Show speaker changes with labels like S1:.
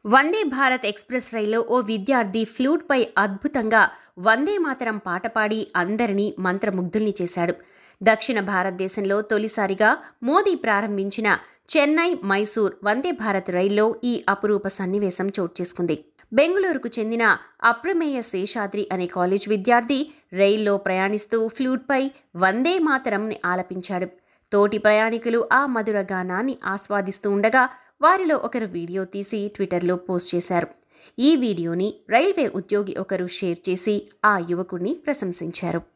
S1: వందే Bharat express రైల్లో ఓ విద్యార్థి ఫ్లూట్పై అద్భుతంగా వందే మాతరం పాట పాడి అందరినీ మంత్రముగ్ధుల్ని చేశాడు దక్షిణ భారతదేశంలో తొలిసారిగా మోదీ ప్రారంభించిన చెన్నై మైసూర్ వందే భారత్ రైల్లో ఈ అపురూప సన్నివేశం చోటు చేసుకుంది బెంగళూరుకు చెందిన అప్రమేయ శేషాద్రి అనే కాలేజ్ విద్యార్థి రైల్లో ప్రయాణిస్తూ ఫ్లూట్పై వందే మాతరంని ఆలపించాడు తోటి ప్రయాణికులు ఆ మధుర గానాన్ని ఆస్వాదిస్తూ ఉండగా వారిలో ఒకరు వీడియో తీసి ట్విట్టర్లో పోస్ట్ చేశారు ఈ వీడియోని రైల్వే ఉద్యోగి ఒకరు షేర్ చేసి ఆ యువకుడిని ప్రశంసించారు